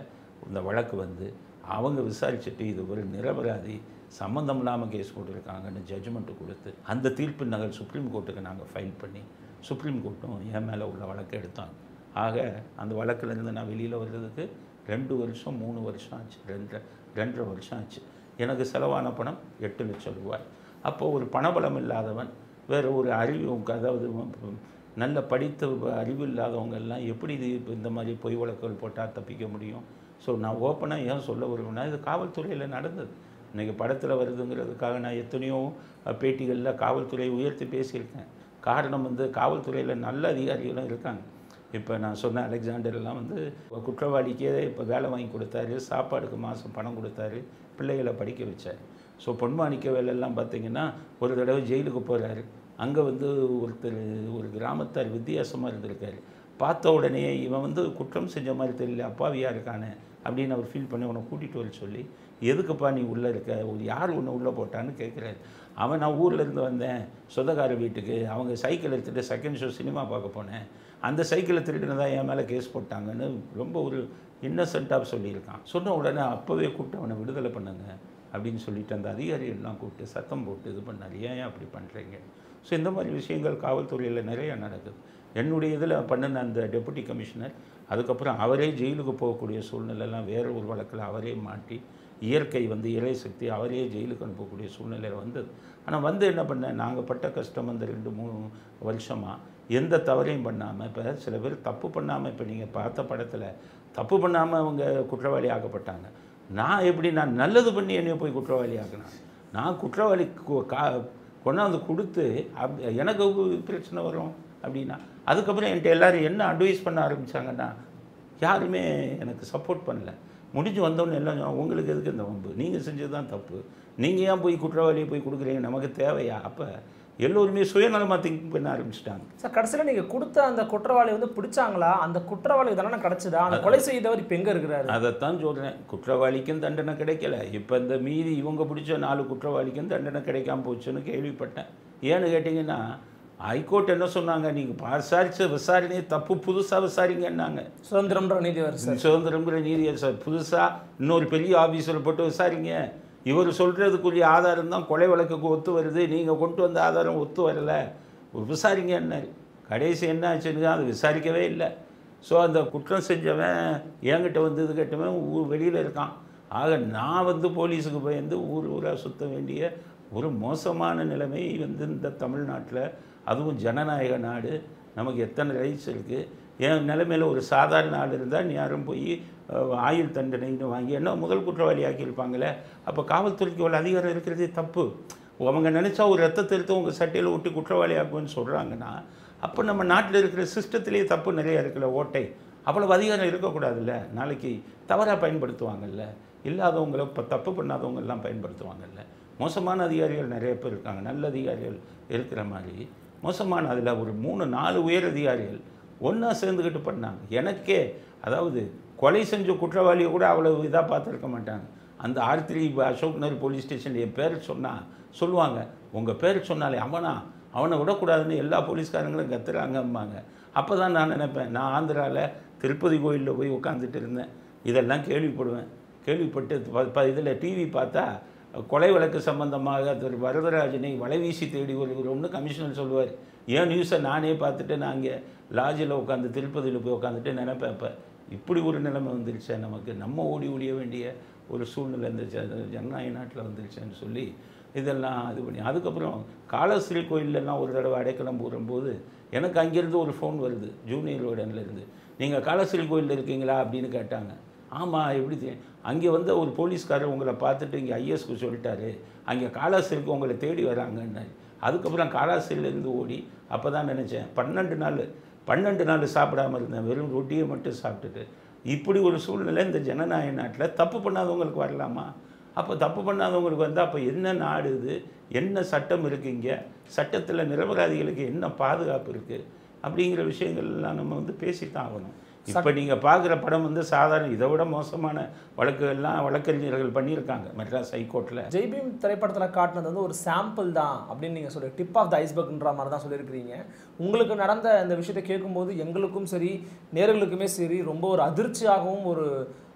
B: இந்த வழக்கு வந்து அவங்க விசாரிச்சுட்டு இது ஒரு நிரபராதி சம்மந்தம் இல்லாமல் கேஸ் போட்டிருக்காங்கன்னு ஜட்ஜ்மெண்ட்டு கொடுத்து அந்த தீர்ப்பு நகல் சுப்ரீம் கோர்ட்டுக்கு நாங்கள் ஃபைல் பண்ணி சுப்ரீம் கோர்ட்டும் என் மேலே உள்ள வழக்கை எடுத்தாங்க ஆக அந்த வழக்கிலேருந்து நான் வெளியில் வர்றதுக்கு ரெண்டு வருஷம் மூணு வருஷம் ஆச்சு ரெண்டரை ரெண்டரை வருஷம் ஆச்சு எனக்கு செலவான பணம் எட்டு லட்சம் ரூபாய் அப்போ ஒரு பணபலம் இல்லாதவன் வேறு ஒரு அறிவு அதாவது நல்ல படித்த அறிவு இல்லாதவங்க எல்லாம் எப்படி இது இப்போ இந்த மாதிரி பொய் வழக்குகள் போட்டால் தப்பிக்க முடியும் ஸோ நான் ஓப்பனாக ஏன் சொல்ல வருவேன்னா இது காவல்துறையில் நடந்தது இன்றைக்கி படத்தில் வருதுங்கிறதுக்காக நான் எத்தனையோ அஹ், பேட்டிகளில் காவல்துறையை உயர்த்தி பேசியிருக்கேன் காரணம் வந்து காவல்துறையில் நல்ல அதிகாரிகளும் இருக்காங்க இப்போ நான் சொன்ன அலெக்சாண்டர் எல்லாம் வந்து குற்றவாளிக்கே இப்போ வேலை வாங்கி கொடுத்தாரு சாப்பாடுக்கு மாதம் பணம் கொடுத்தாரு பிள்ளைகளை படிக்க வச்சார் ஸோ பொன்மாணிக்க வேலையெல்லாம் பார்த்தீங்கன்னா ஒரு தடவை ஜெயிலுக்கு போகிறாரு அங்கே வந்து ஒருத்தர் ஒரு கிராமத்தார் வித்தியாசமாக இருந்திருக்காரு பார்த்த உடனே இவன் வந்து குற்றம் செஞ்ச மாதிரி தெரியல அப்பாவியாக இருக்கானே அப்படின்னு அவர் ஃபீல் பண்ணி உன்னை கூட்டிகிட்டு வர சொல்லி எதுக்குப்பா நீ உள்ளே இருக்க ஒரு யார் உன்னை உள்ளே போட்டான்னு கேட்குறாரு அவன் நான் ஊர்ல இருந்து வந்தேன் சொந்தக்கார வீட்டுக்கு அவங்க சைக்கிள் எடுத்துகிட்டு செகண்ட் ஷோ சினிமா பார்க்க போனேன் அந்த சைக்கிளை திருடினதா என் மேலே கேஸ் போட்டாங்கன்னு ரொம்ப ஒரு இன்னசென்ட்டாக சொல்லியிருக்கான் சொன்ன உடனே அப்போவே கூப்பிட்டு அவனை விடுதலை பண்ணுங்க அப்படின்னு சொல்லிட்டு அந்த அதிகாரிகள்லாம் கூப்பிட்டு சத்தம் போட்டு இது பண்ணார் ஏன் ஏன் அப்படி பண்ணுறீங்க ஸோ இந்த மாதிரி விஷயங்கள் காவல்துறையில் நிறைய நடக்குது என்னுடைய இதில் பண்ணின அந்த டெபுட்டி கமிஷனர் அதுக்கப்புறம் அவரே ஜெயிலுக்கு போகக்கூடிய சூழ்நிலைலாம் வேற ஒரு வழக்கில் அவரே மாட்டி இயற்கை வந்து இறை சக்தி அவரே ஜெயிலுக்கு அனுப்பக்கூடிய சூழ்நிலை வந்தது ஆனால் வந்து என்ன பண்ணேன் நாங்கள் பட்ட கஷ்டம் அந்த ரெண்டு மூணு வருஷமாக எந்த தவறையும் பண்ணாமல் இப்போ சில பேர் தப்பு பண்ணாமல் இப்போ நீங்கள் பார்த்த படத்தில் தப்பு பண்ணாமல் அவங்க குற்றவாளி ஆக்கப்பட்டாங்க நான் எப்படி நான் நல்லது பண்ணி என்னைய போய் குற்றவாளி ஆக்கினேன் நான் குற்றவாளி கு- கா கொண்டாந்து கொடுத்து அப் எனக்கு ஒரு பிரச்சனை வரும் அப்படின்னா அதுக்கப்புறம் என்கிட்ட எல்லாரும் என்ன அட்வைஸ் பண்ண ஆரம்பித்தாங்கன்னா யாருமே எனக்கு சப்போர்ட் பண்ணல முடிஞ்சு வந்தோடனே எல்லாம் சொன்னாங்க, உங்களுக்கு எதுக்கு இந்த வம்பு நீங்கள் செஞ்சது தான் தப்பு நீங்கள் ஏன் போய் குற்றவாளியை போய் கொடுக்குறீங்க நமக்கு தேவையா அப்போ எல்லோருமே சுயநலமாக திங்க் பண்ண ஆரம்பிச்சிட்டாங்க
C: சார் கடைசியில் நீங்கள் கொடுத்த அந்த குற்றவாளி வந்து பிடிச்சாங்களா அந்த குற்றவாளி தானே கிடைச்சதா அந்த கொலை செய்தவர் இப்போ எங்கே இருக்கிறாரு
B: அதைத்தான் சொல்கிறேன் குற்றவாளிக்கும் தண்டனை கிடைக்கல இப்போ இந்த மீதி இவங்க பிடிச்ச நாலு குற்றவாளிக்கும் தண்டனை கிடைக்காம போச்சுன்னு கேள்விப்பட்டேன் ஏன்னு கேட்டிங்கன்னா ஹைகோர்ட் என்ன சொன்னாங்க நீங்கள் விசாரிச்ச விசாரணையை தப்பு புதுசாக விசாரிங்கன்னாங்க
C: சுதந்திரம்ன்ற நீதிவர் சார்
B: சுதந்திரங்கிற நீதியை சார் புதுசாக இன்னொரு பெரிய ஆஃபீஸில் போட்டு விசாரிங்க இவர் சொல்கிறதுக்குரிய ஆதாரம் தான் கொலை வழக்குக்கு ஒத்து வருது நீங்கள் கொண்டு வந்த ஆதாரம் ஒத்து வரலை ஒரு விசாரிங்க என்ன கடைசி என்ன ஆச்சுன்னு அது விசாரிக்கவே இல்லை ஸோ அந்த குற்றம் செஞ்சவன் என்கிட்ட வந்து இது கேட்டவன் ஊர் வெளியில் இருக்கான் ஆக நான் வந்து போலீஸுக்கு பயந்து ஊர் ஊராக சுத்த வேண்டிய ஒரு மோசமான நிலைமை வந்து இந்த தமிழ்நாட்டில் அதுவும் ஜனநாயக நாடு நமக்கு எத்தனை ரைட்ஸ் இருக்குது என் நிலைமையில் ஒரு சாதாரண ஆள் இருந்தால் நீ யாரும் போய் அஹ், ஆயுள் தண்டனைன்னு வாங்கி என்ன முதல் குற்றவாளி ஆக்கியிருப்பாங்களே அப்போ காவல்துறைக்கு உள்ள அதிகாரம் இருக்கிறதே தப்பு அவங்க நினச்சா ஒரு ரத்தத்தை எடுத்து உங்கள் சட்டையில் ஒட்டி குற்றவாளி ஆக்குவேன்னு சொல்கிறாங்கன்னா அப்போ நம்ம நாட்டில் இருக்கிற சிஸ்டத்திலேயே தப்பு நிறைய இருக்குல்ல ஓட்டை அவ்வளவு அதிகாரம் இருக்கக்கூடாதுல்ல நாளைக்கு தவறாக பயன்படுத்துவாங்கல்ல இல்லாதவங்களை இப்போ தப்பு பண்ணாதவங்க எல்லாம் பயன்படுத்துவாங்கல்ல மோசமான அதிகாரிகள் நிறைய பேர் இருக்காங்க நல்ல அதிகாரிகள் இருக்கிற மாதிரி மோசமான அதில் ஒரு மூணு நாலு உயர் அதிகாரிகள் ஒன்றா சேர்ந்துக்கிட்டு பண்ணாங்க எனக்கே அதாவது கொலை செஞ்ச குற்றவாளியை கூட அவ்வளவு இதாக பார்த்துருக்க மாட்டாங்க அந்த ஆர்த்திரி அசோக் நகர் போலீஸ் ஸ்டேஷன் என் பேர் சொன்னால் சொல்லுவாங்க உங்கள் பேர் சொன்னாலே அவனா அவனை விடக்கூடாதுன்னு எல்லா போலீஸ்காரங்களும் கத்துறாங்கம்பாங்க அப்போ தான் நான் நினைப்பேன் நான் ஆந்திராவில் திருப்பதி கோயிலில் போய் உட்காந்துட்டு இருந்தேன் இதெல்லாம் கேள்விப்படுவேன் கேள்விப்பட்டு இதில் டிவி பார்த்தா கொலை வழக்கு சம்பந்தமாக திரு வரதராஜனை வலைவீசி தேடி வருகிறோம்னு கமிஷனர் சொல்லுவார் ஏன் நியூஸை நானே பார்த்துட்டு நான் இங்கே லாட்ஜில் உட்காந்து திருப்பதியில் போய் உட்காந்துட்டு நினைப்பேன் இப்போ இப்படி ஒரு நிலைமை வந்துருச்சே நமக்கு நம்ம ஓடி ஒழிய வேண்டிய ஒரு சூழ்நிலை இந்த ஜ- ஜனநாயக நாட்டில் வந்துருச்சேன்னு சொல்லி இதெல்லாம் இது பண்ணி அதுக்கப்புறம் காலஸ்ரீ கோயிலெல்லாம் ஒரு தடவை அடைக்கலம் போடும்போது எனக்கு அங்கேருந்து ஒரு ஃபோன் வருது ஜூனியர் வார்டன்லேருந்து நீங்கள் காலஸ்ரீ கோயிலில் இருக்கீங்களா அப்படின்னு கேட்டாங்க ஆமாம் எப்படி தெ- அங்கே வந்து ஒரு போலீஸ்காரர் உங்களை பார்த்துட்டு இங்கே ஐஎஸ்க்கு சொல்லிட்டாரு அங்கே காலாசிரிக்கு உங்களை தேடி வராங்கன்னாரு அதுக்கப்புறம் காலாசிரியிலேருந்து ஓடி அப்போ தான் நினச்சேன் பன்னெண்டு நாள் பன்னெண்டு நாள் சாப்பிடாம இருந்தேன் வெறும் ரொட்டியை மட்டும் சாப்பிட்டுட்டு இப்படி ஒரு சூழ்நிலை இந்த ஜனநாயக நாட்டில் தப்பு பண்ணாதவங்களுக்கு வரலாமா அப்போ தப்பு பண்ணாதவங்களுக்கு வந்தால் அப்போ என்ன நாடு இது என்ன சட்டம் இருக்குது இங்கே சட்டத்தில் நிரபராதிகளுக்கு என்ன பாதுகாப்பு இருக்குது அப்படிங்கிற விஷயங்கள் எல்லாம் நம்ம வந்து பேசித்தான் ஆகணும் இப்போ நீங்கள் பார்க்குற படம் வந்து சாதாரண இதை விட மோசமான வழக்குகள்லாம் வழக்கறிஞர்கள் பண்ணியிருக்காங்க மெட்ராஸ் ஹைகோர்ட்டில்
C: ஜெய்பீம் திரைப்படத்தில் காட்டினது வந்து ஒரு சாம்பிள் தான் அப்படின்னு நீங்கள் சொல்லி டிப் ஆஃப் த ஐஸ்பர்க்ன்ற மாதிரி தான் சொல்லியிருக்கிறீங்க உங்களுக்கு நடந்த இந்த விஷயத்தை கேட்கும்போது எங்களுக்கும் சரி நேர்களுக்குமே சரி ரொம்ப ஒரு அதிர்ச்சியாகவும் ஒரு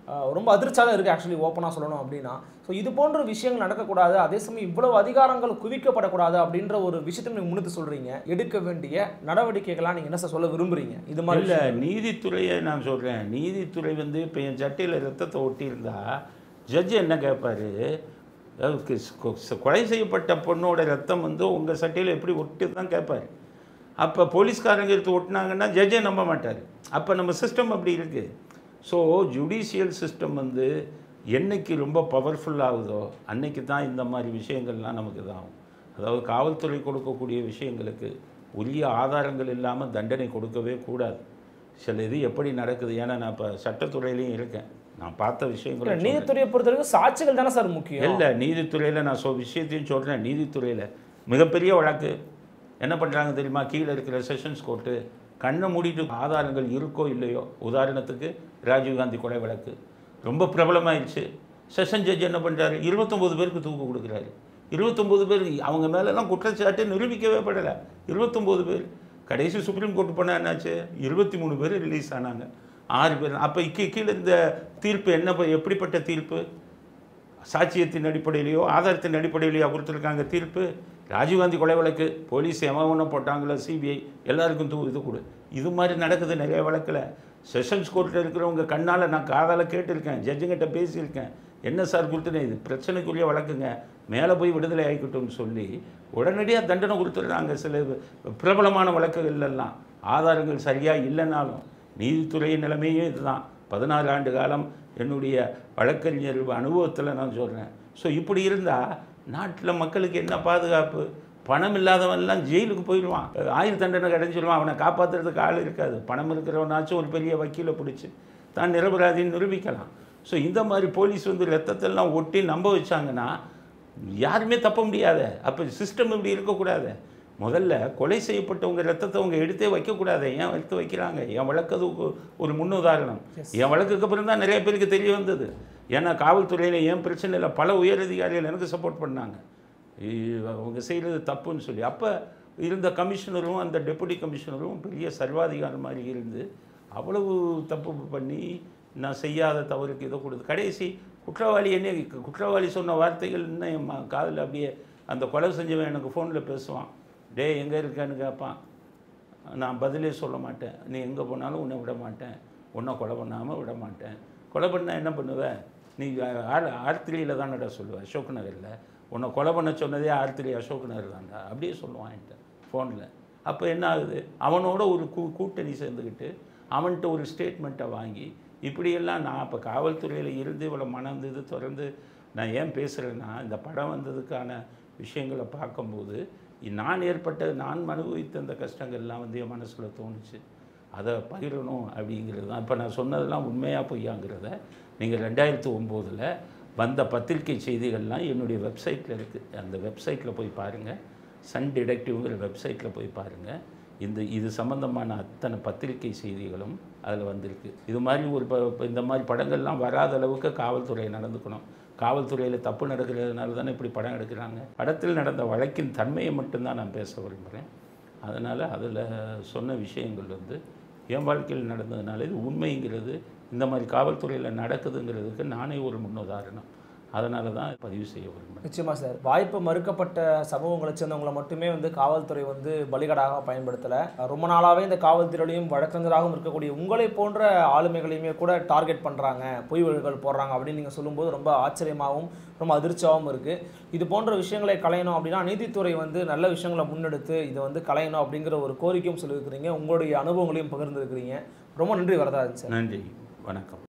C: ஆஹ் ரொம்ப அதிர்ச்சியாக இருக்குது ஆக்சுவலி ஓப்பனாக சொல்லணும் அப்படின்னா ஸோ இது போன்ற விஷயங்கள் நடக்கக்கூடாது அதே சமயம் இவ்வளவு அதிகாரங்கள் குவிக்கப்படக்கூடாது அப்படின்ற ஒரு விஷயத்தை நீங்கள் முன்னிட்டு சொல்கிறீங்க எடுக்க வேண்டிய நடவடிக்கைகளாக நீங்கள் என்ன சார் சொல்ல விரும்புறீங்க இது மாதிரி
B: இல்லை நீதித்துறையை நான் சொல்கிறேன் நீதித்துறை வந்து இப்போ என் சட்டையில் ரத்தத்தை ஒட்டியிருந்தா ஜட்ஜ் என்ன கேட்பாரு அதாவது கிஸ்- கொ- கொலை செய்யப்பட்ட பொண்ணோட ரத்தம் வந்து உங்கள் சட்டையில் எப்படி ஒட்டு தான் கேட்பாரு அப்போ போலீஸ்காரங்க எடுத்து ஒட்டினாங்கன்னா ஜட்ஜே நம்ப மாட்டார் அப்போ நம்ம சிஸ்டம் அப்படி இருக்குது ஸோ ஜுடிஷியல் சிஸ்டம் வந்து என்னைக்கு ரொம்ப பவர்ஃபுல் ஆகுதோ அன்னைக்கு தான் இந்த மாதிரி விஷயங்கள்லாம் நமக்கு இதாகும் அதாவது காவல்துறை கொடுக்கக்கூடிய விஷயங்களுக்கு உரிய ஆதாரங்கள் இல்லாமல் தண்டனை கொடுக்கவே கூடாது சில இது எப்படி நடக்குது ஏன்னா நான் இப்போ சட்டத்துறையிலையும் இருக்கேன் நான் பார்த்த விஷயங்களை
C: இல்ல,
B: சொல்றேன்.
C: நீதித்துறையை பொறுத்த வரைக்கும் சாட்சிகள் தானே சார் முக்கியம்
B: இல்லை நீதித்துறையில் நான் சொ விஷயத்தையும் சொல்கிறேன் நீதித்துறையில் மிகப்பெரிய வழக்கு என்ன பண்ணுறாங்க தெரியுமா கீழே இருக்கிற செஷன்ஸ் கோர்ட்டு கண்ணை மூடிட்டு ஆதாரங்கள் இருக்கோ இல்லையோ உதாரணத்துக்கு ராஜீவ்காந்தி கொலை வழக்கு ரொம்ப பிரபலமாயிடுச்சு செஷன் ஜட்ஜ் என்ன பண்ணுறாரு இருபத்தொம்போது பேருக்கு தூக்கு கொடுக்குறாரு இருபத்தொம்போது பேர் அவங்க மேலெல்லாம் குற்றச்சாட்டு நிரூபிக்கவே படலை இருபத்தொம்போது பேர் கடைசி சுப்ரீம் கோர்ட் போனால் என்னாச்சு இருபத்தி மூணு பேர் ரிலீஸ் ஆனாங்க ஆறு பேர் அப்போ கீ கீழே இந்த தீர்ப்பு என்ன ப- எப்படிப்பட்ட தீர்ப்பு சாட்சியத்தின் அடிப்படையிலையோ ஆதாரத்தின் அடிப்படையிலையோ கொடுத்துருக்காங்க தீர்ப்பு ராஜீவ்காந்தி கொலை வழக்கு போலீஸ் எவன் ஒன்று போட்டாங்களோ சிபிஐ எல்லாருக்கும் தூ இது கொடு இது மாதிரி நடக்குது நிறைய வழக்கில் செஷன்ஸ் கோர்ட்டில் இருக்கிறவங்க கண்ணால் நான் காதால் கேட்டிருக்கேன் ஜட்ஜுங்கிட்ட பேசியிருக்கேன் என்ன சார் கொடுத்துனே இது பிரச்சனைக்குரிய வழக்குங்க மேலே போய் விடுதலை ஆகிக்கட்டும்னு சொல்லி உடனடியாக தண்டனை கொடுத்துட்றாங்க சில பிரபலமான வழக்குகள்லாம் ஆதாரங்கள் சரியாக இல்லைன்னாலும் நீதித்துறை நிலைமையே இதுதான் பதினாறு ஆண்டு காலம் என்னுடைய வழக்கறிஞர் அனுபவத்தில் நான் சொல்கிறேன் ஸோ இப்படி இருந்தால் நாட்டில் மக்களுக்கு என்ன பாதுகாப்பு பணம் இல்லாதவன்லாம் ஜெயிலுக்கு போயிடுவான் ஆயுள் தண்டனை கிடைச்சிடுவான் அவனை காப்பாற்றுறதுக்கு ஆள் இருக்காது பணம் இருக்கிறவனாச்சும் ஒரு பெரிய வக்கீலை பிடிச்சி தான் நிரபராதின்னு நிரூபிக்கலாம் ஸோ இந்த மாதிரி போலீஸ் வந்து ரத்தத்தெல்லாம் ஒட்டி நம்ப வச்சாங்கன்னா யாருமே தப்ப முடியாத அப்போ சிஸ்டம் இப்படி இருக்கக்கூடாது முதல்ல கொலை செய்யப்பட்டவங்க ரத்தத்தை அவங்க எடுத்தே வைக்கக்கூடாது ஏன் எடுத்து வைக்கிறாங்க என் வழக்கு அது ஒரு- ஒரு முன்னுதாரணம் என் வழக்குக்கு அப்புறம் தான் நிறைய பேருக்கு தெரிய வந்தது ஏன்னா காவல்துறையில் ஏன் பிரச்சனை இல்லை பல உயரதிகாரிகள் எனக்கு சப்போர்ட் பண்ணாங்க இ- அவங்க செய்கிறது தப்புன்னு சொல்லி அப்போ இருந்த கமிஷனரும் அந்த டெபுட்டி கமிஷனரும் பெரிய சர்வாதிகாரம் மாதிரி இருந்து அவ்வளவு தப்பு பண்ணி நான் செய்யாத தவறுக்கு இதை கொடுத்து கடைசி குற்றவாளி என்ன குற்றவாளி சொன்ன வார்த்தைகள் இன்னும் என் ம- காதுல அப்படியே அந்த கொலை செஞ்சவன் எனக்கு ஃபோனில் பேசுவான் டேய் எங்கே இருக்கேன்னு கேட்பான் நான் பதிலே சொல்ல மாட்டேன் நீ எங்கே போனாலும் உன்னை விட மாட்டேன் உன்னை கொலை பண்ணாமல் விட மாட்டேன் கொலை பண்ணால் என்ன பண்ணுவ நீ ஆர் ஆர்த்திரியில் தானடா சொல்லுவ அசோக் நகரில் உன்னை கொலை பண்ண சொன்னதே ஆர்த்திரி அசோக் நகர் தான்டா அப்படியே சொல்லுவான் என்கிட்ட ஃபோனில் அப்போ என்ன ஆகுது அவனோட ஒரு கூ கூட்டணி சேர்ந்துக்கிட்டு அவன்கிட்ட ஒரு ஸ்டேட்மெண்ட்டை வாங்கி இப்படியெல்லாம் நான் இப்போ காவல்துறையில் இருந்து இவ்வளோ மனந்து இது திறந்து நான் ஏன் பேசுகிறேன்னா இந்த படம் வந்ததுக்கான விஷயங்களை பார்க்கும்போது நான் ஏற்பட்ட நான் அனுபவித்த அந்த கஷ்டங்கள்லாம் வந்து என் மனசில் தோணுச்சு அதை பகிரணும் அப்படிங்கிறது தான் இப்போ நான் சொன்னதெல்லாம் உண்மையாக பொய்யாங்கிறத நீங்கள் ரெண்டாயிரத்து ஒம்போதில் வந்த பத்திரிகை செய்திகள்லாம் என்னுடைய வெப்சைட்டில் இருக்குது அந்த வெப்சைட்டில் போய் பாருங்கள் சன் டிடெக்டிவ்ங்கிற வெப்சைட்டில் போய் பாருங்கள் இந்த இது சம்பந்தமான அத்தனை பத்திரிகை செய்திகளும் அதில் வந்திருக்கு இது மாதிரி ஒரு ப ப- இந்த மாதிரி படங்கள்லாம் வராத அளவுக்கு காவல்துறை நடந்துக்கணும் காவல்துறையில் தப்பு நடக்கிறதுனால தானே இப்படி படம் எடுக்கிறாங்க படத்தில் நடந்த வழக்கின் தன்மையை மட்டும்தான் நான் பேச விரும்புகிறேன் அதனால் அதில் சொன்ன விஷயங்கள் வந்து என் வாழ்க்கையில் நடந்ததுனால இது உண்மைங்கிறது இந்த மாதிரி காவல்துறையில் நடக்குதுங்கிறதுக்கு நானே ஒரு முன்னுதாரணம் அதனால தான் பதிவு செய்ய விரும்புகிறேன்
C: நிச்சயமா சார் வாய்ப்பு மறுக்கப்பட்ட சமூகங்களை சேர்ந்தவங்களை மட்டுமே வந்து காவல்துறை வந்து பலிகடாக பயன்படுத்தலை ரொம்ப நாளாகவே இந்த காவல்துறையிலையும் வழக்கறிஞராகவும் இருக்கக்கூடிய உங்களை போன்ற ஆளுமைகளையுமே கூட டார்கெட் பண்ணுறாங்க பொய் வழக்குகள் போடுறாங்க அப்படின்னு நீங்கள் சொல்லும்போது ரொம்ப ஆச்சரியமாகவும் ரொம்ப அதிர்ச்சியாகவும் இருக்குது இது போன்ற விஷயங்களை களையணும் அப்படின்னா நீதித்துறை வந்து நல்ல விஷயங்களை முன்னெடுத்து இதை வந்து களையணும் அப்படிங்கிற ஒரு கோரிக்கையும் சொல்லியிருக்கிறீங்க உங்களுடைய அனுபவங்களையும் பகிர்ந்துருக்கிறீங்க ரொம்ப நன்றி வரதாஜன் சார்
B: நன்றி வணக்கம்